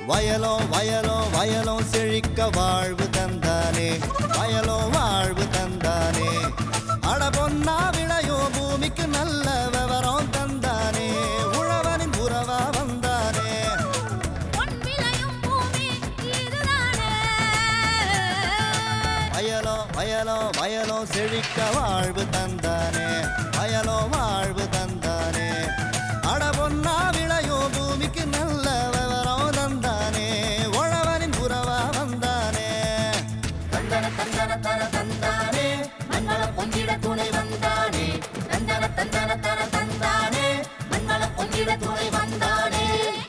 வயலோ வயலோ வயலோ செழிக்க வாழ்வு தந்தானே வயலோ வாழ்வு தந்தானே அட பொன்னா விளையோ பூமிக்கு நல்ல விவரம் தந்தானே உழவனின் உறவா வந்தானே பொன் விளையும் பூமி இதுதானே வயலோ வயலோ வயலோ செழிக்க வாழ்வு தந்தானே வயலோ வாழ்வு தந்தானே அட பொன்னா விளையோ பூமிக்கு நல்ல விவரம் தந்தானே உழவனின் உறவா வந்தானே தந்தன தந்தன தன தந்தானே மண்வள பொங்கிட துணை வந்தானே தந்தன தந்தன தன தந்தானே மண்வள பொங்கிட துணை வந்தானே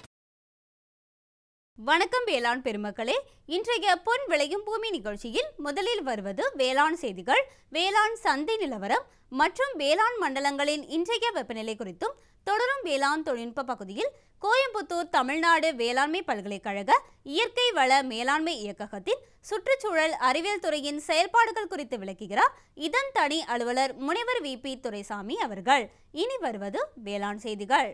வணக்கம் வேளாண் பெருமக்களே இன்றைய பொன் விளையும் பூமி நிகழ்ச்சியில் முதலில் வருவது வேளாண் செய்திகள் வேளாண் சந்தை நிலவரம் மற்றும் வேளாண் மண்டலங்களின் இன்றைய வெப்பநிலை குறித்தும் தொடரும் வேளாண் தொழில்நுட்ப பகுதியில் கோயம்புத்தூர் தமிழ்நாடு வேளாண்மை பல்கலைக்கழக இயற்கை வள மேலாண்மை இயக்ககத்தின் சுற்றுச்சூழல் அறிவியல் துறையின் செயல்பாடுகள் குறித்து விளக்குகிறார் இதன் தனி அலுவலர் முனைவர் வி பி துரைசாமி அவர்கள் இனி வருவது வேளாண் செய்திகள்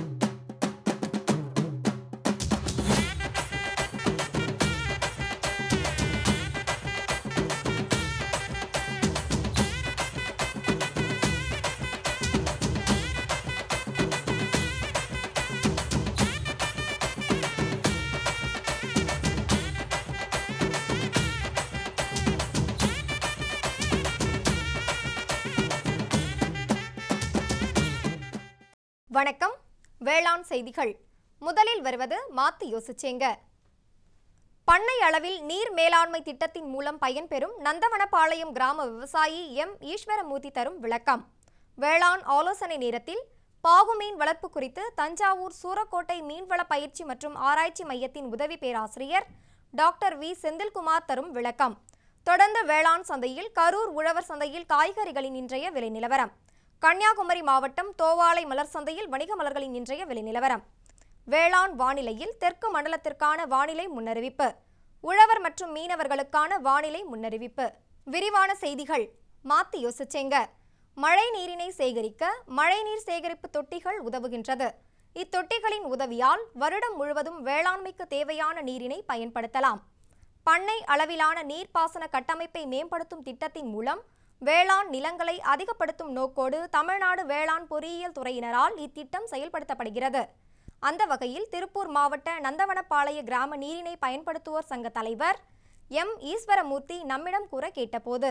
வணக்கம் வேளாண் செய்திகள் முதலில் வருவது மாத்து யோசிச்சேங்க பண்ணை அளவில் நீர் மேலாண்மை திட்டத்தின் மூலம் பயன்பெறும் நந்தவனபாளையம் கிராம விவசாயி எம் ஈஸ்வரமூர்த்தி தரும் விளக்கம் வேளாண் ஆலோசனை நேரத்தில் பாகு மீன் வளர்ப்பு குறித்து தஞ்சாவூர் சூரக்கோட்டை மீன்வள பயிற்சி மற்றும் ஆராய்ச்சி மையத்தின் உதவி பேராசிரியர் டாக்டர் வி செந்தில்குமார் தரும் விளக்கம் தொடர்ந்து வேளாண் சந்தையில் கரூர் உழவர் சந்தையில் காய்கறிகளின் இன்றைய விலை நிலவரம் கன்னியாகுமரி மாவட்டம் தோவாளை மலர் சந்தையில் வணிக மலர்களின் இன்றைய விலை நிலவரம் வேளாண் வானிலையில் தெற்கு மண்டலத்திற்கான வானிலை முன்னறிவிப்பு உழவர் மற்றும் மீனவர்களுக்கான வானிலை முன்னறிவிப்பு விரிவான செய்திகள் மாத்தி யோசிச்சேங்க மழை நீரினை சேகரிக்க மழைநீர் சேகரிப்பு தொட்டிகள் உதவுகின்றது இத்தொட்டிகளின் உதவியால் வருடம் முழுவதும் வேளாண்மைக்கு தேவையான நீரினை பயன்படுத்தலாம் பண்ணை அளவிலான நீர்ப்பாசன கட்டமைப்பை மேம்படுத்தும் திட்டத்தின் மூலம் வேளாண் நிலங்களை அதிகப்படுத்தும் நோக்கோடு தமிழ்நாடு வேளாண் பொறியியல் துறையினரால் இத்திட்டம் செயல்படுத்தப்படுகிறது அந்த வகையில் திருப்பூர் மாவட்ட நந்தவனப்பாளைய கிராம நீரினை பயன்படுத்துவோர் சங்க தலைவர் எம் ஈஸ்வரமூர்த்தி நம்மிடம் கூற கேட்டபோது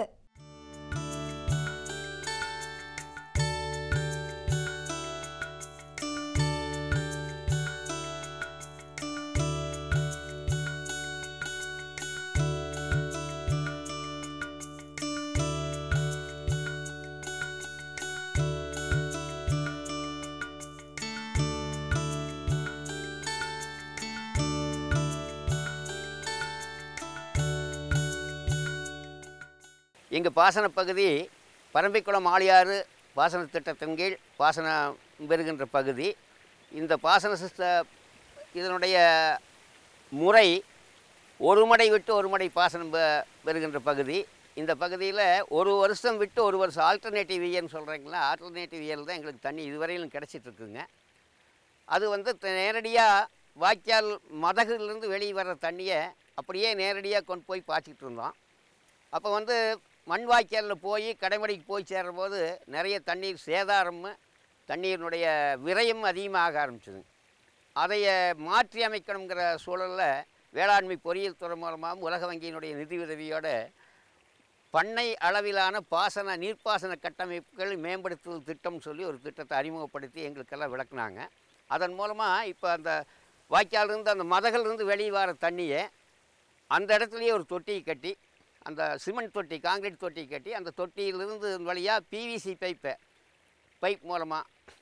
எங்கள் பாசன பகுதி பரம்பிக்குளம் ஆழியாறு பாசன திட்டத்தின் கீழ் பாசனம் பெறுகின்ற பகுதி இந்த பாசன சிஸ்ட இதனுடைய முறை ஒரு மடை விட்டு ஒரு மடை பாசனம் பெ- பெறுகின்ற பகுதி இந்த பகுதியில் ஒரு வருஷம் விட்டு ஒரு வருஷம் ஆல்டர்னேட்டிவ் இயர்னு சொல்கிறீங்களா ஆல்டர்னேட்டிவ் இயர் தான் எங்களுக்கு தண்ணி இதுவரையிலும் கிடச்சிட்டு இருக்குங்க அது வந்து நேரடியாக வாய்க்கால் மதகுலேருந்து வெளியே வர்ற தண்ணியை அப்படியே நேரடியாக கொண்டு போய் பாய்ச்சிக்கிட்டு இருந்தோம் அப்போ வந்து மண் வாய்க்காலில் போய் கடைமடைக்கு போய் சேரும்போது நிறைய தண்ணீர் சேதாரமும் தண்ணீரினுடைய விரயம் அதிகமாக ஆரம்பிச்சது அதை மாற்றி அமைக்கணுங்கிற சூழலில் வேளாண்மை பொறியியல் துறை மூலமாகவும் உலக வங்கியினுடைய நிதி உதவியோட பண்ணை அளவிலான பாசன நீர்ப்பாசன கட்டமைப்புகள் மேம்படுத்துதல் திட்டம்னு சொல்லி ஒரு திட்டத்தை அறிமுகப்படுத்தி எங்களுக்கெல்லாம் விளக்குனாங்க அதன் மூலமாக இப்போ அந்த வாய்க்காலிருந்து அந்த மதகிலிருந்து வெளியே வர தண்ணியை அந்த இடத்துலையே ஒரு தொட்டியை கட்டி அந்த சிமெண்ட் தொட்டி காங்கிரீட் தொட்டி கட்டி அந்த தொட்டியிலிருந்து வழியாக பிவிசி பைப்பை பைப் மூலமாக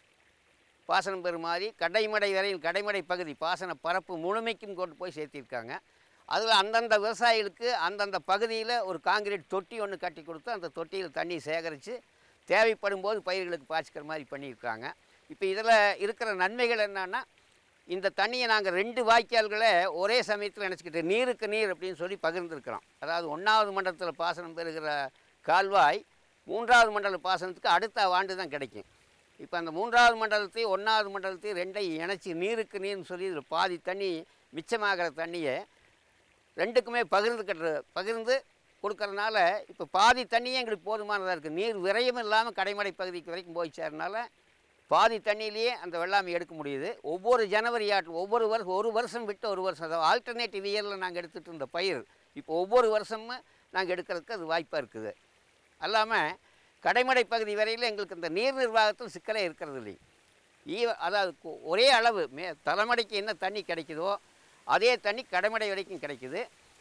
பாசனம் பெறும் மாதிரி கடைமடை வரையில் கடைமடை பகுதி பாசன பரப்பு முழுமைக்கும் கொண்டு போய் சேர்த்திருக்காங்க அதில் அந்தந்த விவசாயிகளுக்கு அந்தந்த பகுதியில் ஒரு காங்கிரீட் தொட்டி ஒன்று கட்டி கொடுத்து அந்த தொட்டியில் தண்ணி சேகரித்து தேவைப்படும் போது பயிர்களுக்கு பாய்ச்சிக்கிற மாதிரி பண்ணியிருக்காங்க இப்போ இதில் இருக்கிற நன்மைகள் என்னன்னா இந்த தண்ணியை நாங்கள் ரெண்டு வாய்க்கால்களை ஒரே சமயத்தில் நினச்சிக்கிட்டு நீருக்கு நீர் அப்படின்னு சொல்லி பகிர்ந்துருக்கிறோம் அதாவது ஒன்றாவது மண்டலத்தில் பாசனம் பெறுகிற கால்வாய் மூன்றாவது மண்டல பாசனத்துக்கு அடுத்த ஆண்டு தான் கிடைக்கும் இப்போ அந்த மூன்றாவது மண்டலத்தையும் ஒன்றாவது மண்டலத்தையும் ரெண்டையும் இணைச்சி நீருக்கு நீர்னு சொல்லி இதில் பாதி தண்ணி மிச்சமாகிற தண்ணியை ரெண்டுக்குமே பகிர்ந்து கட்டுற பகிர்ந்து கொடுக்கறதுனால இப்போ பாதி தண்ணியே எங்களுக்கு போதுமானதாக இருக்குது நீர் விரயம் இல்லாமல் கடைமடை பகுதிக்கு வரைக்கும் போய் சேர்றதுனால பாதி தண்ணியிலேயே அந்த வெள்ளாமை எடுக்க முடியுது ஒவ்வொரு ஜனவரி ஆட்டு ஒவ்வொரு வருஷம் ஒரு வருஷம் விட்டு ஒரு வருஷம் அதாவது ஆல்டர்னேட்டிவ் இயரில் நாங்கள் எடுத்துகிட்டு இருந்த பயிர் இப்போ ஒவ்வொரு வருஷமும் நாங்கள் எடுக்கிறதுக்கு அது வாய்ப்பாக இருக்குது அல்லாமல் கடைமடை பகுதி வரையில் எங்களுக்கு இந்த நீர் நிர்வாகத்தில் சிக்கலே இருக்கிறது இல்லை ஈ அதாவது கு- ஒரே அளவு மே தலைமடைக்கு என்ன தண்ணி கிடைக்குதோ அதே தண்ணி கடைமடை வரைக்கும் கிடைக்குது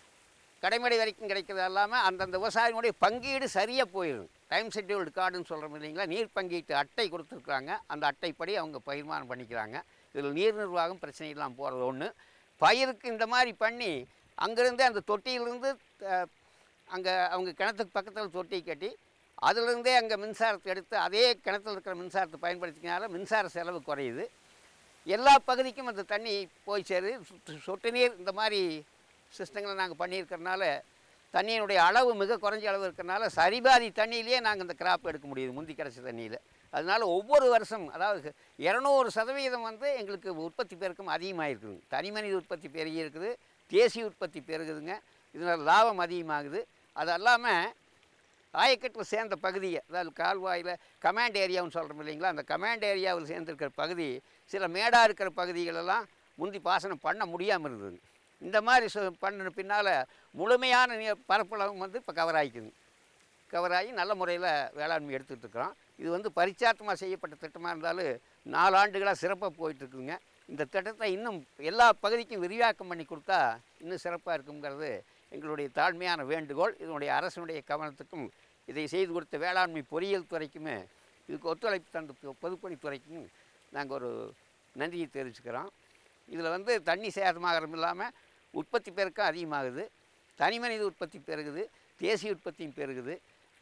கடைமடை வரைக்கும் கிடைக்கிறது இல்லாமல் அந்தந்த விவசாயினுடைய பங்கீடு சரியாக போயிடும் டைம் ஷெட்யூல்டு கார்டுன்னு சொல்கிறோம் இல்லைங்களா நீர் பங்கீட்டு அட்டை கொடுத்துருக்குறாங்க அந்த அட்டைப்படி அவங்க பயிர்மானம் பண்ணிக்கிறாங்க இதில் நீர் நிர்வாகம் பிரச்சனை இல்லாமல் போகிறது ஒன்று பயிருக்கு இந்த மாதிரி பண்ணி அங்கேருந்து அந்த தொட்டியிலிருந்து அங்கே அவங்க கிணத்துக்கு பக்கத்தில் தொட்டி கட்டி அதிலிருந்தே அங்கே மின்சாரத்தை எடுத்து அதே கிணத்துல இருக்கிற மின்சாரத்தை பயன்படுத்தினால மின்சார செலவு குறையுது எல்லா பகுதிக்கும் அந்த தண்ணி போய் சேருது சொட்டு- சொட்டு நீர் இந்த மாதிரி சிஸ்டங்களை நாங்கள் பண்ணியிருக்கறனால தண்ணியினுடைய அளவு மிக குறைஞ்ச அளவு இருக்கிறனால சரிபாதி தண்ணியிலேயே நாங்கள் இந்த கிராப் எடுக்க முடியுது முந்தி கிடச்ச தண்ணியில் அதனால ஒவ்வொரு வருஷம் அதாவது இரநூறு சதவீதம் வந்து எங்களுக்கு உற்பத்தி பெருக்கம் அதிகமாக இருக்குது தனி மனித உற்பத்தி பெருகி இருக்குது தேசிய உற்பத்தி பெருகுதுங்க இதனால் லாபம் அதிகமாகுது அது இல்லாமல் ஆயக்கட்டில் சேர்ந்த பகுதியை அதாவது கால்வாயில் கமாண்ட் ஏரியாவுன்னு சொல்கிறோம் இல்லைங்களா அந்த கமாண்ட் ஏரியாவில் சேர்ந்துருக்கிற பகுதி சில மேடாக இருக்கிற பகுதிகளெல்லாம் முந்தி பாசனம் பண்ண முடியாமல் இருந்தது இந்த மாதிரி சு பண்ணின பின்னால் முழுமையான நீ பரப்பளவு வந்து இப்போ கவர் ஆகிக்குது கவர் ஆகி நல்ல முறையில் வேளாண்மை எடுத்துகிட்டு இருக்கிறோம் இது வந்து பரிச்சார்த்தமாக செய்யப்பட்ட திட்டமாக இருந்தாலும் நாலு ஆண்டுகளாக சிறப்பாக போயிட்டுருக்குங்க இந்த திட்டத்தை இன்னும் எல்லா பகுதிக்கும் விரிவாக்கம் பண்ணி கொடுத்தா இன்னும் சிறப்பாக இருக்குங்கிறது எங்களுடைய தாழ்மையான வேண்டுகோள் இதனுடைய அரசனுடைய கவனத்துக்கும் இதை செய்து கொடுத்த வேளாண்மை பொறியியல் துறைக்குமே இதுக்கு ஒத்துழைப்பு தந்த பொ- பொதுப்பணித்துறைக்கும் நாங்கள் ஒரு நன்றியை தெரிவிச்சுக்கிறோம் இதில் வந்து தண்ணி சேதமாகறம் இல்லாமல் உற்பத்தி பெருக்கம் அதிகமாகுது தனி மனித உற்பத்தி பெருகுது தேசிய உற்பத்தியும் பெருகுது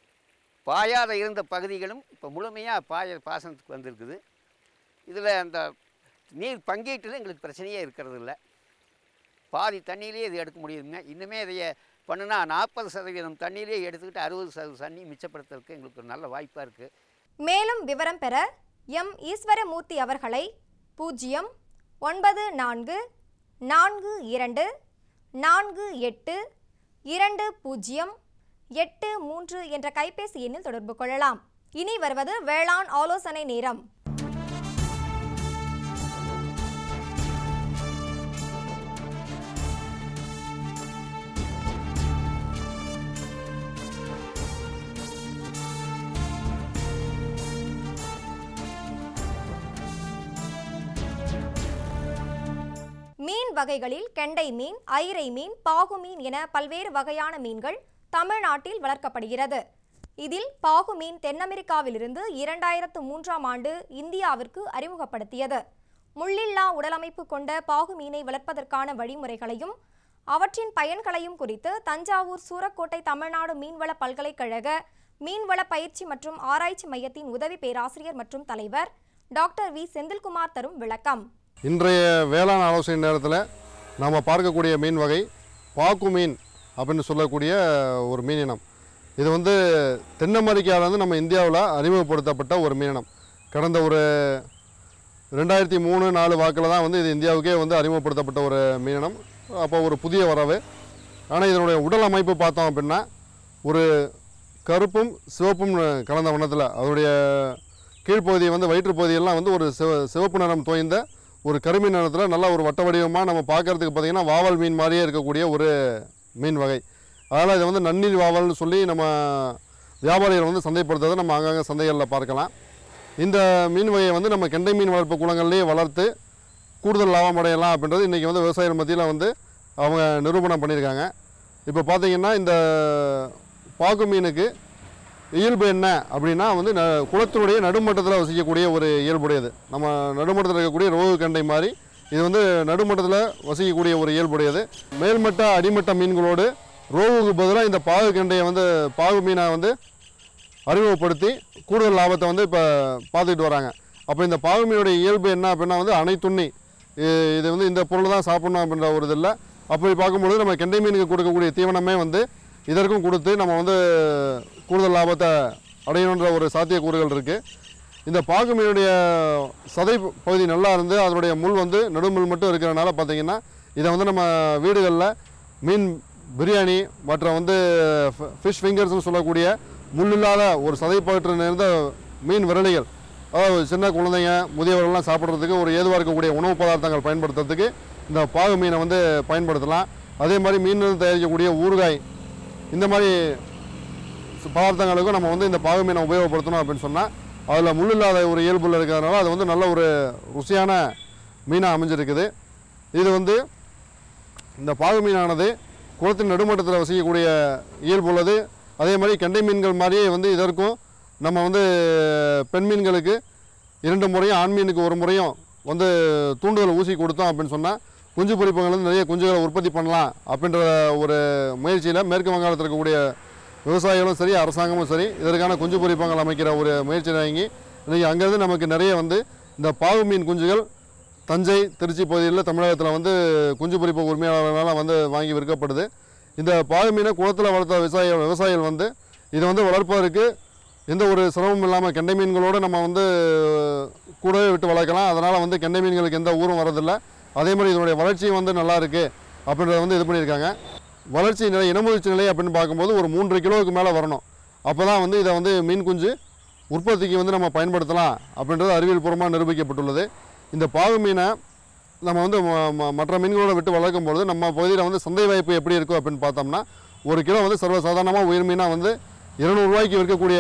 பாயாத இருந்த பகுதிகளும் இப்போ முழுமையாக பாய பாசனத்துக்கு வந்திருக்குது இதில் அந்த நீர் பங்கீட்டில் எங்களுக்கு பிரச்சனையே இருக்கிறது இல்லை பாதி தண்ணியிலே இது எடுக்க முடியுதுங்க இன்னுமே இதைய பண்ணுனா நாற்பது சதவீதம் தண்ணியிலே எடுத்துக்கிட்டு அறுபது சதவீதம் தண்ணி மிச்சப்படுத்துறதுக்கு எங்களுக்கு ஒரு நல்ல வாய்ப்பாக இருக்குது மேலும் விவரம் பெற எம் ஈஸ்வரமூர்த்தி அவர்களை பூஜ்ஜியம் ஒன்பது நான்கு நான்கு இரண்டு நான்கு எட்டு இரண்டு பூஜ்ஜியம் எட்டு மூன்று என்ற கைபேசி எண்ணில் தொடர்பு கொள்ளலாம் இனி வருவது வேளாண் ஆலோசனை நேரம் மீன் வகைகளில் கெண்டை மீன் ஐரை மீன் பாகு மீன் என பல்வேறு வகையான மீன்கள் தமிழ்நாட்டில் வளர்க்கப்படுகிறது இதில் பாகு மீன் தென் அமெரிக்காவிலிருந்து இரண்டாயிரத்து மூன்றாம் ஆண்டு இந்தியாவிற்கு அறிமுகப்படுத்தியது முள்ளில்லா உடலமைப்பு கொண்ட பாகு மீனை வளர்ப்பதற்கான வழிமுறைகளையும் அவற்றின் பயன்களையும் குறித்து தஞ்சாவூர் சூரக்கோட்டை தமிழ்நாடு மீன்வள பல்கலைக்கழக மீன்வள பயிற்சி மற்றும் ஆராய்ச்சி மையத்தின் உதவி பேராசிரியர் மற்றும் தலைவர் டாக்டர் வி செந்தில்குமார் தரும் விளக்கம் இன்றைய வேளாண் ஆலோசனை நேரத்தில் நாம் பார்க்கக்கூடிய மீன் வகை பாக்கு மீன் அப்படின்னு சொல்லக்கூடிய ஒரு மீனினம் இது வந்து தென் அமெரிக்காவிலேருந்து நம்ம இந்தியாவில் அறிமுகப்படுத்தப்பட்ட ஒரு மீனினம் கடந்த ஒரு ரெண்டாயிரத்தி மூணு நாலு வாக்கில் தான் வந்து இது இந்தியாவுக்கே வந்து அறிமுகப்படுத்தப்பட்ட ஒரு மீனினம் அப்போ ஒரு புதிய வரவு ஆனால் இதனுடைய உடல் அமைப்பு பார்த்தோம் அப்படின்னா ஒரு கருப்பும் சிவப்பும் கலந்த வண்ணத்தில் அதனுடைய கீழ்ப்பகுதி வந்து வயிற்றுப்பகுதியெல்லாம் வந்து ஒரு சிவ சிவப்பு நிறம் தோய்ந்த ஒரு கருமீ நிறத்தில் நல்ல ஒரு வட்ட வடிவமாக நம்ம பார்க்கறதுக்கு பார்த்திங்கன்னா வாவல் மீன் மாதிரியே இருக்கக்கூடிய ஒரு மீன் வகை அதனால் இதை வந்து நன்னீர் வாவல்னு சொல்லி நம்ம வியாபாரிகள் வந்து சந்தைப்படுத்துறதை நம்ம அங்கங்கே சந்தைகளில் பார்க்கலாம் இந்த மீன் வகையை வந்து நம்ம கெண்டை மீன் வளர்ப்பு குளங்கள்லேயே வளர்த்து கூடுதல் லாபம் அடையலாம் அப்படின்றது இன்றைக்கி வந்து விவசாயிகள் மத்தியில் வந்து அவங்க நிரூபணம் பண்ணியிருக்காங்க இப்போ பார்த்தீங்கன்னா இந்த பாக்கு மீனுக்கு இயல்பு என்ன அப்படின்னா வந்து ந குளத்தினுடைய நடுமட்டத்தில் வசிக்கக்கூடிய ஒரு இயல்புடையது நம்ம நடுமட்டத்தில் இருக்கக்கூடிய ரோகு கண்டை மாதிரி இது வந்து நடுமட்டத்தில் வசிக்கக்கூடிய ஒரு இயல்புடையது மேல்மட்ட அடிமட்ட மீன்களோடு ரோவுக்கு பதிலாக இந்த பாகு கண்டையை வந்து பாகு மீனை வந்து அறிமுகப்படுத்தி கூடுதல் லாபத்தை வந்து இப்போ பார்த்துக்கிட்டு வராங்க அப்போ இந்த பாகு மீனுடைய இயல்பு என்ன அப்படின்னா வந்து அனைத்துண்ணி இ- இது வந்து இந்த பொருள் தான் சாப்பிடணும் அப்படின்ற ஒரு இது இல்லை அப்படி பார்க்கும்பொழுது நம்ம கெண்டை மீனுக்கு கொடுக்கக்கூடிய தீவனமே வந்து இதற்கும் கொடுத்து நம்ம வந்து கூடுதல் லாபத்தை அடையணுன்ற ஒரு சாத்தியக்கூறுகள் இருக்குது இந்த பாகு மீனுடைய சதை பகுதி நல்லா இருந்து அதனுடைய முள் வந்து நடுமுள் மட்டும் இருக்கிறனால பார்த்தீங்கன்னா இதை வந்து நம்ம வீடுகளில் மீன் பிரியாணி மற்ற வந்து ஃபிஷ் ஃபிங்கர்ஸ்னு சொல்லக்கூடிய முள்ளில்லாத ஒரு சதைப்பாற்று நிறைந்த மீன் விரலிகள் அதாவது சின்ன குழந்தைங்க முதியவர்கள்லாம் சாப்பிட்றதுக்கு ஒரு ஏதுவாக இருக்கக்கூடிய உணவு பதார்த்தங்கள் பயன்படுத்துறதுக்கு இந்த பாகு மீனை வந்து பயன்படுத்தலாம் அதே மாதிரி மீன் தயாரிக்கக்கூடிய ஊறுகாய் இந்த மாதிரி சு- பதார்த்தங்களுக்கும் நம்ம வந்து இந்த பாகு மீனை உபயோகப்படுத்தணும் அப்படின்னு சொன்னால் அதில் முள் இல்லாத ஒரு இயல்புல இருக்கிறதுனால அது வந்து நல்ல ஒரு ருசியான மீனாக அமைஞ்சிருக்குது இது வந்து இந்த பாகு மீனானது குளத்தின் நடுமட்டத்தில் வசிக்கக்கூடிய இயல்பு உள்ளது அதே மாதிரி கெண்டை மீன்கள் மாதிரியே வந்து இதற்கும் நம்ம வந்து பெண் மீன்களுக்கு இரண்டு முறையும் ஆண் மீனுக்கு ஒரு முறையும் வந்து தூண்டுதல் ஊசி கொடுத்தோம் அப்படின்னு சொன்னால் குஞ்சு பொரிப்பங்கள் வந்து நிறைய குஞ்சுகளை உற்பத்தி பண்ணலாம் அப்படின்ற ஒரு முயற்சியில் மேற்கு வங்காளத்தில் இருக்கக்கூடிய விவசாயிகளும் சரி அரசாங்கமும் சரி இதற்கான குஞ்சு பொரிப்பங்கள் அமைக்கிற ஒரு முயற்சி வாங்கி இன்றைக்கி அங்கேருந்து நமக்கு நிறைய வந்து இந்த பாகு மீன் குஞ்சுகள் தஞ்சை திருச்சி பகுதியில் தமிழகத்தில் வந்து குஞ்சு பொரிப்பு உரிமையாளர்களால் வந்து வாங்கி விற்கப்படுது இந்த பாகு மீனை குளத்தில் வளர்த்த விவசாயிகள் விவசாயிகள் வந்து இதை வந்து வளர்ப்பதற்கு எந்த ஒரு சிரமமும் இல்லாமல் கெண்டை மீன்களோடு நம்ம வந்து கூடவே விட்டு வளர்க்கலாம் அதனால் வந்து கெண்டை மீன்களுக்கு எந்த ஊரும் வரதில்லை அதே மாதிரி இதனுடைய வளர்ச்சியும் வந்து நல்லா இருக்குது அப்படின்றத வந்து இது பண்ணியிருக்காங்க வளர்ச்சி நிலை இனமுதிர்ச்சி நிலை அப்படின்னு பார்க்கும்போது ஒரு மூன்று கிலோவுக்கு மேலே வரணும் அப்போ தான் வந்து இதை வந்து மீன் குஞ்சு உற்பத்திக்கு வந்து நம்ம பயன்படுத்தலாம் அப்படின்றது அறிவியல் பூர்வமாக நிரூபிக்கப்பட்டுள்ளது இந்த பாகு மீனை நம்ம வந்து ம- ம- மற்ற மீன்களோட விட்டு வளர்க்கும் பொழுது நம்ம பகுதியில் வந்து சந்தை வாய்ப்பு எப்படி இருக்கும் அப்படின்னு பார்த்தோம்னா ஒரு கிலோ வந்து சர்வசாதாரணமாக உயிர் மீனாக வந்து இருநூறுவாய்க்கு விற்கக்கூடிய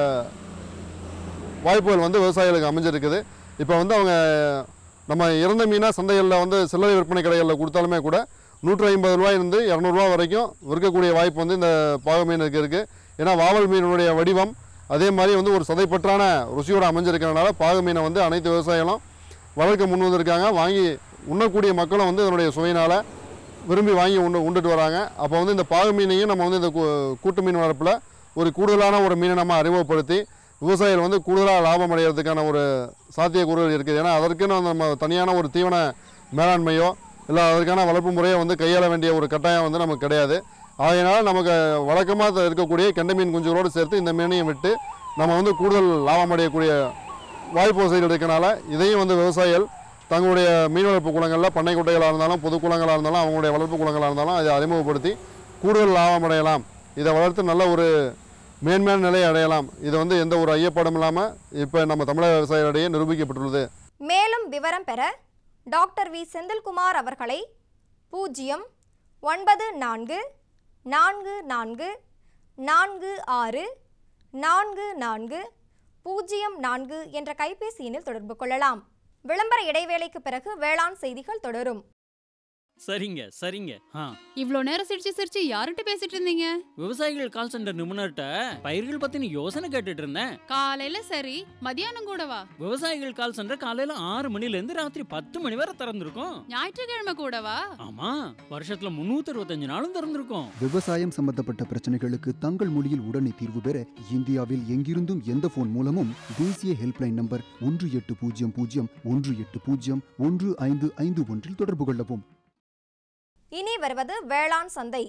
வாய்ப்புகள் வந்து விவசாயிகளுக்கு அமைஞ்சிருக்குது இப்போ வந்து அவங்க நம்ம இறந்த மீனாக சந்தைகளில் வந்து சில்லறை விற்பனை கடைகளில் கொடுத்தாலுமே கூட நூற்றி ஐம்பது ரூபாயிலிருந்து இரநூறுவா வரைக்கும் விற்கக்கூடிய வாய்ப்பு வந்து இந்த பாக மீனுக்கு இருக்குது ஏன்னா வாவல் மீனுடைய வடிவம் அதே மாதிரி வந்து ஒரு சதைப்பற்றான ருசியோடு அமைஞ்சிருக்கிறதுனால பாக மீனை வந்து அனைத்து விவசாயிகளும் வளர்க்க முன் வந்திருக்காங்க வாங்கி உண்ணக்கூடிய மக்களும் வந்து இதனுடைய சுவையினால் விரும்பி வாங்கி உண்டு உண்டுட்டு வராங்க அப்போ வந்து இந்த பாகு மீனையும் நம்ம வந்து இந்த கூ- கூட்டு மீன் வளர்ப்பில் ஒரு கூடுதலான ஒரு மீனை நம்ம அறிமுகப்படுத்தி விவசாயிகள் வந்து கூடுதலாக லாபம் அடைகிறதுக்கான ஒரு சாத்தியக்கூறுகள் இருக்குது ஏன்னா அதற்குன்னு வந்து நம்ம தனியான ஒரு தீவன மேலாண்மையோ இல்லை அதற்கான வளர்ப்பு முறையோ வந்து கையாள வேண்டிய ஒரு கட்டாயம் வந்து நமக்கு கிடையாது அதனால் நமக்கு வழக்கமாக இருக்கக்கூடிய கெண்டை மீன் குஞ்சுகளோடு சேர்த்து இந்த மீனையும் விட்டு நம்ம வந்து கூடுதல் லாபம் அடையக்கூடிய வாய்ப்பு வசதிகள் இருக்கனால இதையும் வந்து விவசாயிகள் தங்களுடைய மீன் வளர்ப்பு குளங்களில் பண்ணை குட்டைகளாக இருந்தாலும் பொது குளங்களாக இருந்தாலும் அவங்களுடைய வளர்ப்பு குளங்களாக இருந்தாலும் அதை அறிமுகப்படுத்தி கூடுதல் லாபம் அடையலாம் இதை வளர்த்து நல்ல ஒரு மேன்மையான நிலையை அடையலாம் இது வந்து எந்த ஒரு ஐயப்பாடும் இல்லாமல் இப்போ நம்ம தமிழக விவசாயிகளிடையே நிரூபிக்கப்பட்டுள்ளது மேலும் விவரம் பெற டாக்டர் வி செந்தில்குமார் அவர்களை பூஜ்ஜியம் ஒன்பது நான்கு நான்கு நான்கு நான்கு ஆறு நான்கு நான்கு பூஜ்ஜியம் நான்கு என்ற கைபேசி எண்ணில் தொடர்பு கொள்ளலாம் விளம்பர இடைவேளைக்கு பிறகு வேளாண் செய்திகள் தொடரும் சரிங்க சரிங்க ஆ இவ்ளோ நேரம் சிரிச்சு சிரிச்சு யார்கிட்ட பேசிட்டு இருந்தீங்க விவசாயிகள் கால் சென்டர் நிபுணர்கிட்ட பயிர்கள் பத்தின யோசனை கேட்டுட்டு இருந்தேன் காலையில சரி மதியானம் கூடவா விவசாயிகள் கால் சென்டர் காலையில ஆறு மணில இருந்து ராத்திரி பத்து மணி வரை திறந்திருக்கும் ஞாயிற்றுக்கிழமை கூடவா ஆமா வருஷத்துல முன்னூத்தி அறுபத்தஞ்சு நாளும் திறந்திருக்கும் விவசாயம் சம்பந்தப்பட்ட பிரச்சனைகளுக்கு தங்கள் மொழியில் உடனே தீர்வு பெற இந்தியாவில் எங்கிருந்தும் எந்த போன் மூலமும் தேசிய ஹெல்ப்லைன் நம்பர் ஒன்று எட்டு பூஜ்ஜியம் பூஜ்ஜியம் ஒன்று எட்டு பூஜ்ஜியம் ஒன்று ஐந்து ஐந்து ஒன்றில் தொடர்பு கொள்ளவும் இனி வருவது வேளாண் சந்தை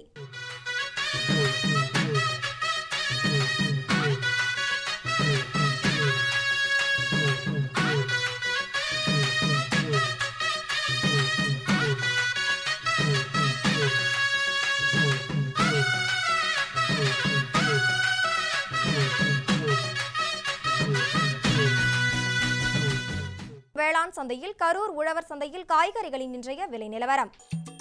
வேளாண் சந்தையில் கரூர் உழவர் சந்தையில் காய்கறிகளின் இன்றைய விலை நிலவரம்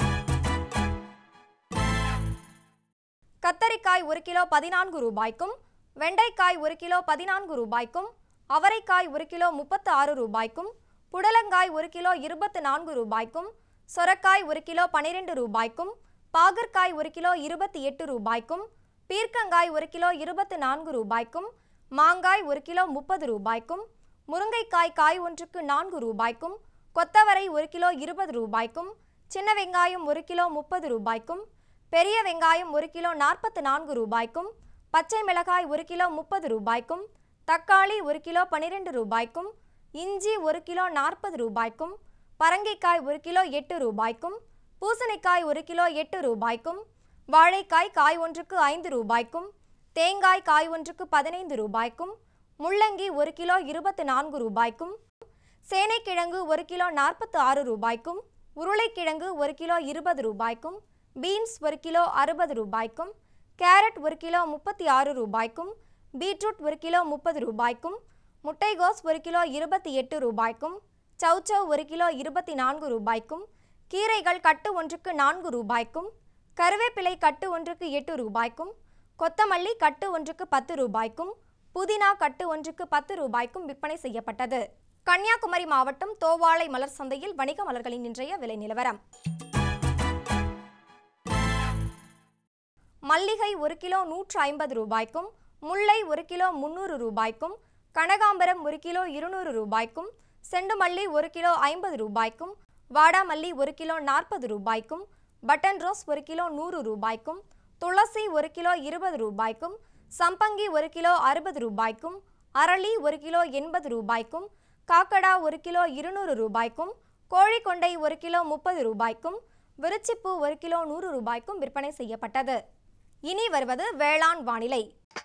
கத்தரிக்காய் ஒரு கிலோ பதினான்கு ரூபாய்க்கும் வெண்டைக்காய் ஒரு கிலோ பதினான்கு ரூபாய்க்கும் அவரைக்காய் ஒரு கிலோ முப்பத்து ஆறு ரூபாய்க்கும் புடலங்காய் ஒரு கிலோ இருபத்து நான்கு ரூபாய்க்கும் சொரக்காய் ஒரு கிலோ பன்னிரெண்டு ரூபாய்க்கும் பாகற்காய் ஒரு கிலோ இருபத்தி எட்டு ரூபாய்க்கும் பீர்க்கங்காய் ஒரு கிலோ இருபத்து நான்கு ரூபாய்க்கும் மாங்காய் ஒரு கிலோ முப்பது ரூபாய்க்கும் முருங்கைக்காய் காய் ஒன்றுக்கு நான்கு ரூபாய்க்கும் கொத்தவரை ஒரு கிலோ இருபது ரூபாய்க்கும் சின்ன வெங்காயம் ஒரு கிலோ முப்பது ரூபாய்க்கும் பெரிய வெங்காயம் ஒரு கிலோ நாற்பத்து நான்கு ரூபாய்க்கும் பச்சை மிளகாய் ஒரு கிலோ முப்பது ரூபாய்க்கும் தக்காளி ஒரு கிலோ பன்னிரெண்டு ரூபாய்க்கும் இஞ்சி ஒரு கிலோ நாற்பது ரூபாய்க்கும் பரங்கிக்காய் ஒரு கிலோ எட்டு ரூபாய்க்கும் பூசணிக்காய் ஒரு கிலோ எட்டு ரூபாய்க்கும் வாழைக்காய் காய் ஒன்றுக்கு ஐந்து ரூபாய்க்கும் தேங்காய் காய் ஒன்றுக்கு பதினைந்து ரூபாய்க்கும் முள்ளங்கி ஒரு கிலோ இருபத்து நான்கு ரூபாய்க்கும் சேனைக்கிழங்கு ஒரு கிலோ நாற்பத்து ஆறு ரூபாய்க்கும் உருளைக்கிழங்கு ஒரு கிலோ இருபது ரூபாய்க்கும் பீன்ஸ் ஒரு கிலோ அறுபது ரூபாய்க்கும் கேரட் ஒரு கிலோ முப்பத்தி ஆறு ரூபாய்க்கும் பீட்ரூட் ஒரு கிலோ முப்பது ரூபாய்க்கும் முட்டைகோஸ் ஒரு கிலோ இருபத்தி எட்டு ரூபாய்க்கும் சௌச்சௌ ஒரு கிலோ இருபத்தி நான்கு ரூபாய்க்கும் கீரைகள் கட்டு ஒன்றுக்கு நான்கு ரூபாய்க்கும் கருவேப்பிலை கட்டு ஒன்றுக்கு எட்டு ரூபாய்க்கும் கொத்தமல்லி கட்டு ஒன்றுக்கு பத்து ரூபாய்க்கும் புதினா கட்டு ஒன்றுக்கு பத்து ரூபாய்க்கும் விற்பனை செய்யப்பட்டது கன்னியாகுமரி மாவட்டம் தோவாளை மலர் சந்தையில் வணிக மலர்களின் இன்றைய விலை நிலவரம் மல்லிகை ஒரு கிலோ நூற்று ஐம்பது ரூபாய்க்கும் முல்லை ஒரு கிலோ முந்நூறு ரூபாய்க்கும் கனகாம்பரம் ஒரு கிலோ இருநூறு ரூபாய்க்கும் செண்டுமல்லி ஒரு கிலோ ஐம்பது ரூபாய்க்கும் வாடாமல்லி ஒரு கிலோ நாற்பது ரூபாய்க்கும் பட்டன் ரோஸ் ஒரு கிலோ நூறு ரூபாய்க்கும் துளசி ஒரு கிலோ இருபது ரூபாய்க்கும் சம்பங்கி ஒரு கிலோ அறுபது ரூபாய்க்கும் அரளி ஒரு கிலோ எண்பது ரூபாய்க்கும் காக்கடா ஒரு கிலோ இருநூறு ரூபாய்க்கும் கோழிக்கொண்டை ஒரு கிலோ முப்பது ரூபாய்க்கும் விருச்சிப்பூ ஒரு கிலோ நூறு ரூபாய்க்கும் விற்பனை செய்யப்பட்டது இனி வருவது வேளாண் வானிலை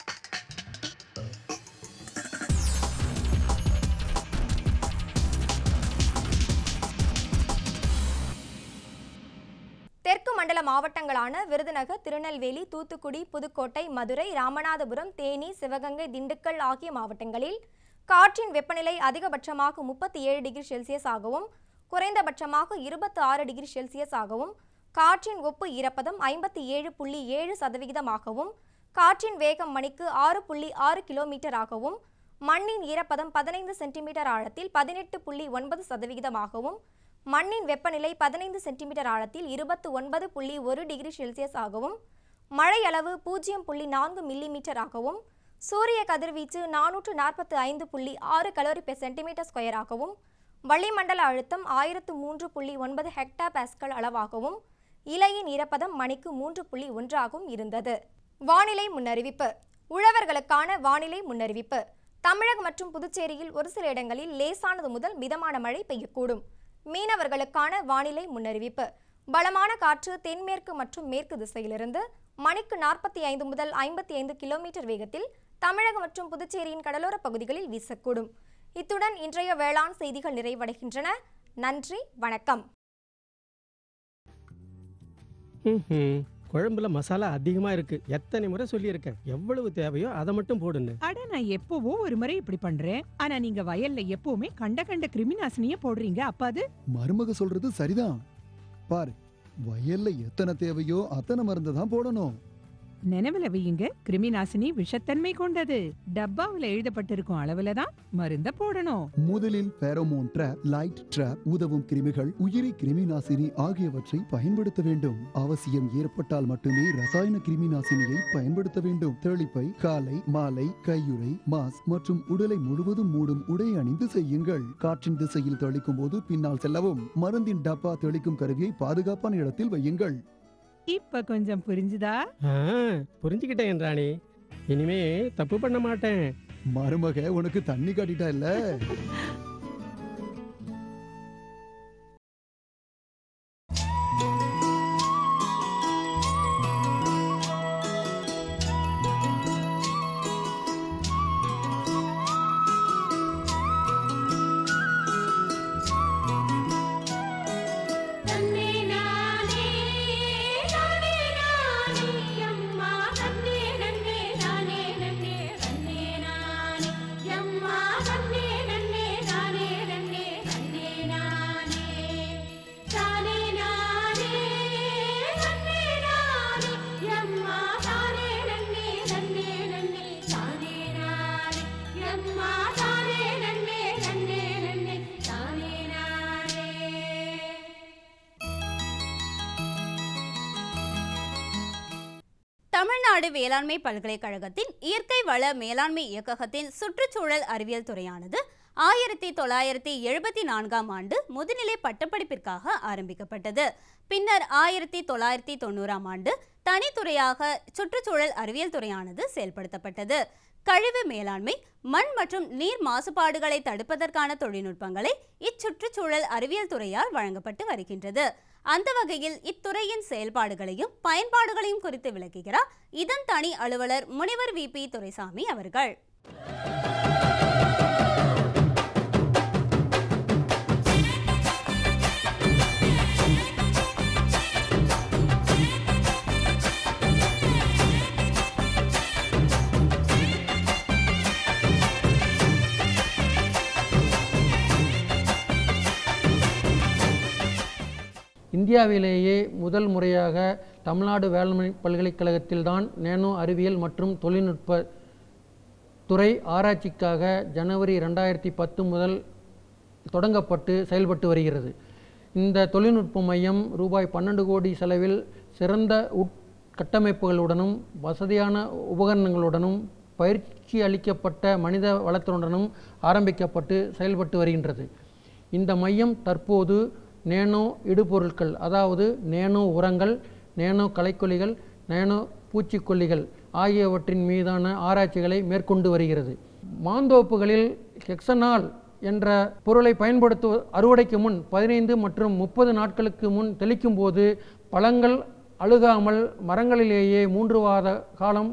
தெற்கு மண்டல மாவட்டங்களான விருதுநகர் திருநெல்வேலி தூத்துக்குடி புதுக்கோட்டை மதுரை ராமநாதபுரம் தேனி சிவகங்கை திண்டுக்கல் ஆகிய மாவட்டங்களில் காற்றின் வெப்பநிலை அதிகபட்சமாக முப்பத்தி ஏழு டிகிரி செல்சியஸ் ஆகவும் குறைந்தபட்சமாக இருபத்தி ஆறு டிகிரி செல்சியஸ் ஆகவும் காற்றின் ஒப்பு ஈரப்பதம் ஐம்பத்தி ஏழு புள்ளி ஏழு சதவிகிதமாகவும் காற்றின் வேகம் மணிக்கு ஆறு புள்ளி ஆறு கிலோமீட்டர் ஆகவும் மண்ணின் ஈரப்பதம் பதினைந்து சென்டிமீட்டர் ஆழத்தில் பதினெட்டு புள்ளி ஒன்பது சதவிகிதமாகவும் மண்ணின் வெப்பநிலை பதினைந்து சென்டிமீட்டர் ஆழத்தில் இருபத்து ஒன்பது புள்ளி ஒரு டிகிரி செல்சியஸ் ஆகவும் மழை அளவு பூஜ்ஜியம் புள்ளி நான்கு மில்லிமீட்டர் ஆகவும் சூரிய கதிர்வீச்சு நானூற்று நாற்பத்து ஐந்து புள்ளி ஆறு கலோரி பெர் சென்டிமீட்டர் ஸ்கொயராகவும் வளிமண்டல அழுத்தம் ஆயிரத்து மூன்று புள்ளி ஒன்பது ஹெக்டா பாஸ்கல் அளவாகவும் இலையின் ஈரப்பதம் மணிக்கு மூன்று புள்ளி ஒன்றாகவும் இருந்தது வானிலை முன்னறிவிப்பு உழவர்களுக்கான வானிலை முன்னறிவிப்பு தமிழகம் மற்றும் புதுச்சேரியில் ஒரு சில இடங்களில் லேசானது முதல் மிதமான மழை பெய்யக்கூடும் மீனவர்களுக்கான வானிலை முன்னறிவிப்பு பலமான காற்று தென்மேற்கு மற்றும் மேற்கு திசையிலிருந்து மணிக்கு நாற்பத்தி ஐந்து முதல் ஐம்பத்தி ஐந்து கிலோமீட்டர் வேகத்தில் தமிழகம் மற்றும் புதுச்சேரியின் கடலோர பகுதிகளில் வீசக்கூடும் இத்துடன் இன்றைய வேளாண் செய்திகள் நிறைவடைகின்றன நன்றி வணக்கம் ம்ஹும். குழம்புல மசாலா அதிகமா இருக்கு எத்தனை முறை சொல்லியிருக்கேன் எவ்வளவு தேவையோ அதை மட்டும் போடுன்னு அட நான் எப்பவோ ஒரு முறை இப்படி பண்றேன் ஆனா நீங்க வயல்ல எப்பவுமே கண்ட கண்ட கிருமி நாசினிய போடுறீங்க அப்ப அது மருமக சொல்றது சரிதான் பாரு வயல்ல எத்தனை தேவையோ அத்தனை மருந்து தான் போடணும் நினைவுல வையுங்க கிருமி நாசினி விஷத்தன்மை கொண்டது டப்பாவுல எழுதப்பட்டிருக்கும் அளவுல தான் மருந்த போடணும் முதலில் பேரோமோன் ட்ராப் லைட் ட்ராப் உதவும் கிருமிகள் உயிரி கிருமி நாசினி ஆகியவற்றை பயன்படுத்த வேண்டும் அவசியம் ஏற்பட்டால் மட்டுமே ரசாயன கிருமி நாசினியை பயன்படுத்த வேண்டும் தெளிப்பை காலை மாலை கையுறை மாஸ்க் மற்றும் உடலை முழுவதும் மூடும் உடை அணிந்து செய்யுங்கள் காற்றின் திசையில் தெளிக்கும் போது பின்னால் செல்லவும் மருந்தின் டப்பா தெளிக்கும் கருவியை பாதுகாப்பான இடத்தில் வையுங்கள் இப்ப கொஞ்சம் புரிஞ்சுதா ஆ, புரிஞ்சுக்கிட்டேன் ராணி இனிமே தப்பு பண்ண மாட்டேன் மருமக உனக்கு தண்ணி காட்டிட்டா இல்ல தன்னே நானே நானே நானே அம்மா தன்னே நன்னே நானே நன்னே தன்னே நானே அம்மா தன்னே நன்னே நானே நன்னே தன்னே நானே தானே நானே தன்னே நானே அம்மா தானே நன்னே தன்னே நன்னே தானே நானே அம்மா தானே நன்னே தன்னே நன்னே தானே நானே தமிழ்நாடு வேளாண்மை பல்கலைக்கழகத்தின் இயற்கை வள மேலாண்மை இயக்ககத்தின் சுற்றுச்சூழல் அறிவியல் துறையானது ஆயிரத்தி தொள்ளாயிரத்தி எழுபத்தி நான்காம் ஆண்டு முதுநிலை பட்டப்படிப்பிற்காக ஆரம்பிக்கப்பட்டது பின்னர் ஆயிரத்தி தொள்ளாயிரத்தி தொண்ணூறாம் ஆண்டு தனித்துறையாக சுற்றுச்சூழல் அறிவியல் துறையானது செயல்படுத்தப்பட்டது கழிவு மேலாண்மை மண் மற்றும் நீர் மாசுபாடுகளை தடுப்பதற்கான தொழில்நுட்பங்களை இச்சுற்றுச்சூழல் அறிவியல் துறையால் வழங்கப்பட்டு வருகின்றது அந்த வகையில் இத்துறையின் செயல்பாடுகளையும் பயன்பாடுகளையும் குறித்து விளக்குகிறார் இதன் தனி அலுவலர் முனைவர் வி பி துரைசாமி அவர்கள் இந்தியாவிலேயே முதல் முறையாக தமிழ்நாடு வேளாண்மை பல்கலைக்கழகத்தில்தான் நேனோ அறிவியல் மற்றும் தொழில்நுட்ப துறை ஆராய்ச்சிக்காக ஜனவரி ரெண்டாயிரத்தி பத்து முதல் தொடங்கப்பட்டு செயல்பட்டு வருகிறது இந்த தொழில்நுட்ப மையம் ரூபாய் பன்னெண்டு கோடி செலவில் சிறந்த உட்கட்டமைப்புகளுடனும் வசதியான உபகரணங்களுடனும் பயிற்சி அளிக்கப்பட்ட மனித வளத்துடனும் ஆரம்பிக்கப்பட்டு செயல்பட்டு வருகின்றது இந்த மையம் தற்போது நேனோ இடுபொருட்கள் அதாவது நேனோ உரங்கள் நேனோ களைக்கொல்லிகள் நேனோ பூச்சிக்கொல்லிகள் ஆகியவற்றின் மீதான ஆராய்ச்சிகளை மேற்கொண்டு வருகிறது மாந்தோப்புகளில் ஹெக்சனால் என்ற பொருளை பயன்படுத்து அறுவடைக்கு முன் பதினைந்து மற்றும் முப்பது நாட்களுக்கு முன் தெளிக்கும் போது பழங்கள் அழுகாமல் மரங்களிலேயே மூன்று வார காலம்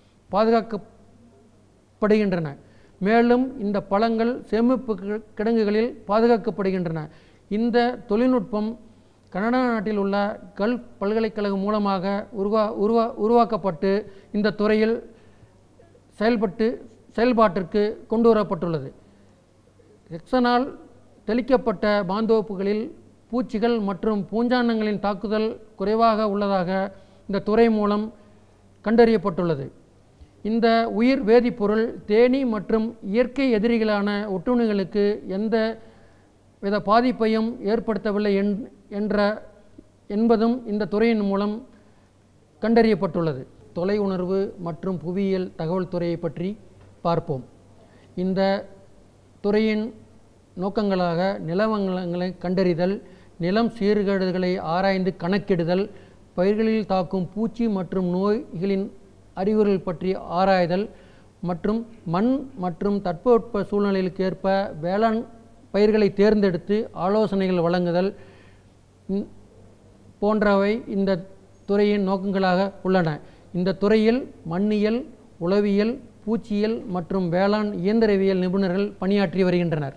பாதுகாக்கப்படுகின்றன மேலும் இந்த பழங்கள் சேமிப்பு கி- கிடங்குகளில் பாதுகாக்கப்படுகின்றன இந்த தொழில்நுட்பம் கனடா நாட்டில் உள்ள கல்ஃப் பல்கலைக்கழகம் மூலமாக உருவா உருவா உருவாக்கப்பட்டு இந்த துறையில் செயல்பட்டு செயல்பாட்டிற்கு கொண்டு வரப்பட்டுள்ளது ஹெக்சனால் தெளிக்கப்பட்ட மாந்தோப்புகளில் பூச்சிகள் மற்றும் பூஞ்சானங்களின் தாக்குதல் குறைவாக உள்ளதாக இந்த துறை மூலம் கண்டறியப்பட்டுள்ளது இந்த உயிர் வேதிப்பொருள் தேனீ மற்றும் இயற்கை எதிரிகளான ஒட்டுண்ணிகளுக்கு எந்த வித பாதிப்பையும் ஏற்படுத்தவில்லை என் என்ற என்பதும் இந்த துறையின் மூலம் கண்டறியப்பட்டுள்ளது தொலை உணர்வு மற்றும் புவியியல் தகவல் துறையை பற்றி பார்ப்போம் இந்த துறையின் நோக்கங்களாக நிலவங்களை கண்டறிதல் நிலம் சீர்கேடுகளை ஆராய்ந்து கணக்கிடுதல் பயிர்களில் தாக்கும் பூச்சி மற்றும் நோய்களின் அறிகுறிகள் பற்றி ஆராய்தல் மற்றும் மண் மற்றும் தட்பவெட்ப சூழ்நிலைகளுக்கு ஏற்ப வேளாண் பயிர்களை தேர்ந்தெடுத்து ஆலோசனைகள் வழங்குதல் இந்- போன்றவை இந்த துறையின் நோக்கங்களாக உள்ளன இந்த துறையில் மண்ணியல் உளவியல் பூச்சியியல் மற்றும் வேளாண் இயந்திரவியல் நிபுணர்கள் பணியாற்றி வருகின்றனர்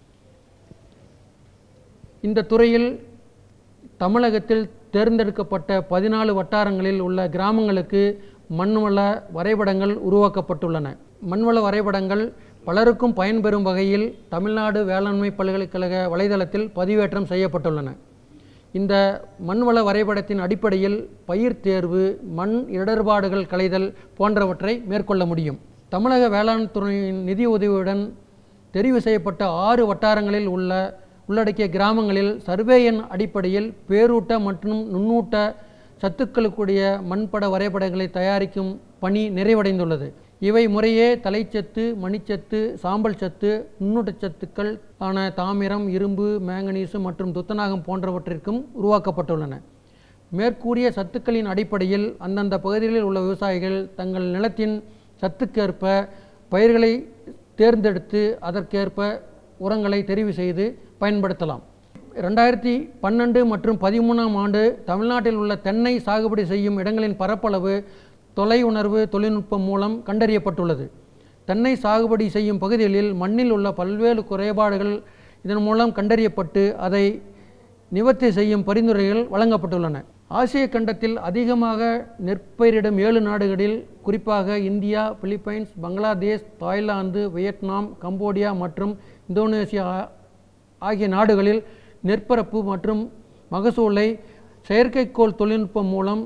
இந்த துறையில் தமிழகத்தில் தேர்ந்தெடுக்கப்பட்ட பதினாலு வட்டாரங்களில் உள்ள கிராமங்களுக்கு மண்வள வரைபடங்கள் உருவாக்கப்பட்டுள்ளன மண்வள வரைபடங்கள் பலருக்கும் பயன்பெறும் வகையில் தமிழ்நாடு வேளாண்மை பல்கலைக்கழக வலைதளத்தில் பதிவேற்றம் செய்யப்பட்டுள்ளன இந்த மண்வள வரைபடத்தின் அடிப்படையில் பயிர் தேர்வு மண் இடர்பாடுகள் களைதல் போன்றவற்றை மேற்கொள்ள முடியும் தமிழக வேளாண் துறையின் நிதி உதவியுடன் தெரிவு செய்யப்பட்ட ஆறு வட்டாரங்களில் உள்ள உள்ளடக்கிய கிராமங்களில் சர்வே எண் அடிப்படையில் பேரூட்ட மற்றும் நுண்ணூட்ட சத்துக்களுக்குடைய மண்பட வரைபடங்களை தயாரிக்கும் பணி நிறைவடைந்துள்ளது இவை முறையே தலைச்சத்து மணிச்சத்து சாம்பல் சத்து நுண்ணூட்டச்சத்துக்கள் ஆன தாமிரம் இரும்பு மேங்கனீசு மற்றும் துத்தநாகம் போன்றவற்றிற்கும் உருவாக்கப்பட்டுள்ளன மேற்கூறிய சத்துக்களின் அடிப்படையில் அந்தந்த பகுதிகளில் உள்ள விவசாயிகள் தங்கள் நிலத்தின் சத்துக்கேற்ப பயிர்களை தேர்ந்தெடுத்து அதற்கேற்ப உரங்களை தெரிவு செய்து பயன்படுத்தலாம் ரெண்டாயிரத்தி பன்னெண்டு மற்றும் பதிமூணாம் ஆண்டு தமிழ்நாட்டில் உள்ள தென்னை சாகுபடி செய்யும் இடங்களின் பரப்பளவு தொலை உணர்வு தொழில்நுட்பம் மூலம் கண்டறியப்பட்டுள்ளது தென்னை சாகுபடி செய்யும் பகுதிகளில் மண்ணில் உள்ள பல்வேறு குறைபாடுகள் இதன் மூலம் கண்டறியப்பட்டு அதை நிவர்த்தி செய்யும் பரிந்துரைகள் வழங்கப்பட்டுள்ளன ஆசிய கண்டத்தில் அதிகமாக நெற்பயிரிடும் ஏழு நாடுகளில் குறிப்பாக India Philippines Bangladesh Thailand Vietnam Cambodia மற்றும் இந்தோனேசியா ஆ- ஆகிய நாடுகளில் நெற்பரப்பு மற்றும் மகசூலை செயற்கைக்கோள் தொழில்நுட்பம் மூலம்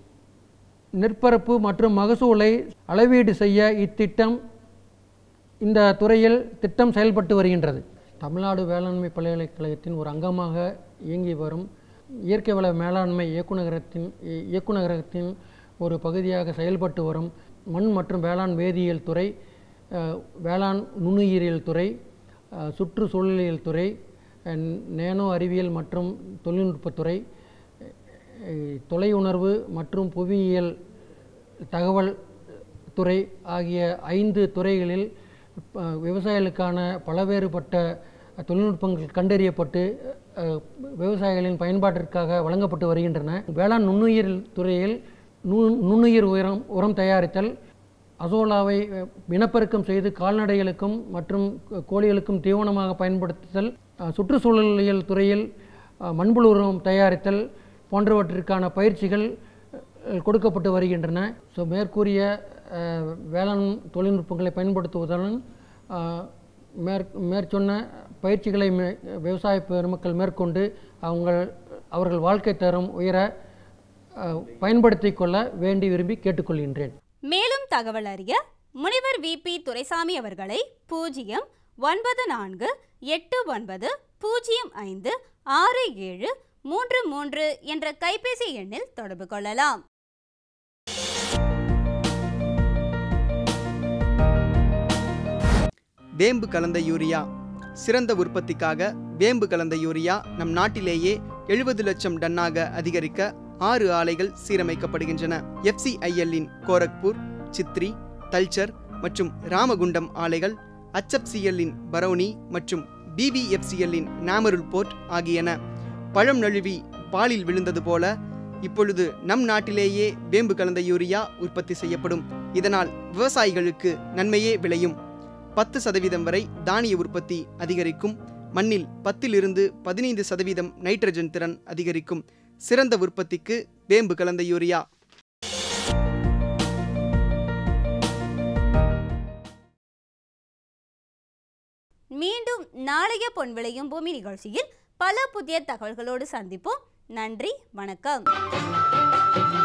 நெற்பரப்பு மற்றும் மகசூலை அளவீடு செய்ய இத்திட்டம் இந்த துறையில் திட்டம் செயல்பட்டு வருகின்றது தமிழ்நாடு வேளாண்மை பல்கலைக்கழகத்தின் ஒரு அங்கமாக இயங்கி வரும் இயற்கை வள மேலாண்மை இயக்குநரகத்தின் இ- இயக்குநரகத்தின் ஒரு பகுதியாக செயல்பட்டு வரும் மண் மற்றும் வேளாண் வேதியியல் துறை அஹ், வேளாண் நுண்ணுயிரியல் துறை அஹ், சுற்றுச்சூழலியல் துறை அஹ், நேனோ அறிவியல் மற்றும் தொழில்நுட்பத்துறை அஹ், தொலை உணர்வு மற்றும் புவியியல் தகவல் துறை ஆகிய ஐந்து துறைகளில் அஹ், விவசாயிகளுக்கான பலவேறுபட்ட தொழில்நுட்பங்கள் கண்டறியப்பட்டு அஹ், விவசாயிகளின் பயன்பாட்டிற்காக வழங்கப்பட்டு வருகின்றன வேளாண் நுண்ணுயிர் துறையில் நு நுண்ணுயிர் உரம் உரம் தயாரித்தல் அசோலாவை அஹ், இனப்பெருக்கம் செய்து கால்நடைகளுக்கும் மற்றும் கோ- கோழிகளுக்கும் தீவனமாக பயன்படுத்துதல் அஹ், சுற்றுச்சூழலியல் துறையில் அஹ், மண்புழு உரம் தயாரித்தல் போன்றவற்றிற்கான பயிற்சிகள் அஹ், கொடுக்கப்பட்டு வருகின்றன ஸோ மேற்கூறிய அஹ், வேளாண் தொழில்நுட்பங்களை பயன்படுத்துவதுடன் அஹ், மேற் மேற்சொன்ன பயிற்சிகளை மே விவசாய பெருமக்கள் மேற்கொண்டு அவங்க அவர்கள் வாழ்க்கை தரம் உயர அஹ், பயன்படுத்திக் கொள்ள வேண்டி விரும்பி கேட்டுக்கொள்கின்றேன் மேலும் தகவல் அறிய முனைவர் விபி துரைசாமி அவர்களை பூஜ்ஜியம் ஒன்பது நான்கு எட்டு ஒன்பது பூஜ்ஜியம் ஐந்து ஆறு ஏழு மூன்று மூன்று என்ற கைபேசி எண்ணில் தொடர்பு கொள்ளலாம் வேம்பு கலந்த யூரியா சிறந்த உற்பத்திக்காக வேம்பு கலந்த யூரியா நம் நாட்டிலேயே எழுபது லட்சம் டன்னாக அதிகரிக்க ஆறு ஆலைகள் சீரமைக்கப்படுகின்றன எஃப்சிஐஎல்லின் கோரக்பூர் சித்ரி தல்ச்சர் மற்றும் ராமகுண்டம் ஆலைகள் HFCL-இன் பரௌனி மற்றும் பிபிஎஃப்சிஎல்லின் நாமருல் போர்ட் ஆகியன பழம் நழுவி பாலில் விழுந்தது போல இப்பொழுது நம் நாட்டிலேயே வேம்பு கலந்த யூரியா உற்பத்தி செய்யப்படும் இதனால் விவசாயிகளுக்கு நன்மையே விளையும் பத்து சதவீதம் வரை தானிய உற்பத்தி அதிகரிக்கும் மண்ணில் பத்திலிருந்து பதினைந்து சதவீதம் நைட்ரஜன் திறன் அதிகரிக்கும் சிறந்த உற்பத்திக்கு வேம்பு கலந்த யூரியா மீண்டும் நாளைய பொன் விளையும் பூமி நிகழ்ச்சியில் பல புதிய தகவல்களோடு சந்திப்போம் நன்றி வணக்கம்